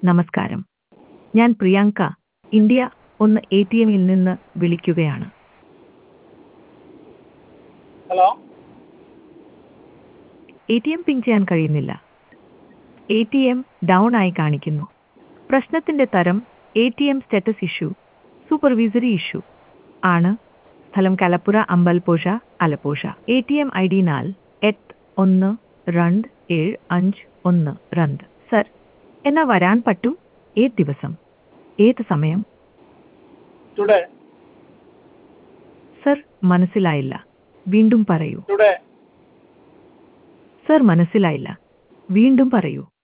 നമസ്കാരം ഞാൻ പ്രിയാങ്ക ഇന്ത്യ ഒന്ന് എ ടി എമ്മിൽ നിന്ന് വിളിക്കുകയാണ് hello A T M ping ചെയ്യാൻ കഴിയുന്നില്ല എ ടി എം ഡൗൺ ആയി കാണിക്കുന്നു പ്രശ്നത്തിന്റെ തരം A T M status issue supervisory issue ആണ് സ്ഥലം Kalappura Ambalappuzha Alappuzha A T M I D നാൽ എട്ട് ഒന്ന് രണ്ട് ഏഴ് അഞ്ച് ഒന്ന് രണ്ട് സർ എന്നാ വരാൻ പറ്റും ഏത് ദിവസം ഏത് സമയം ടുഡേ സർ മനസ്സിലായില്ല വീണ്ടും പറയൂ ടുഡേ സർ മനസ്സിലായില്ല വീണ്ടും പറയൂ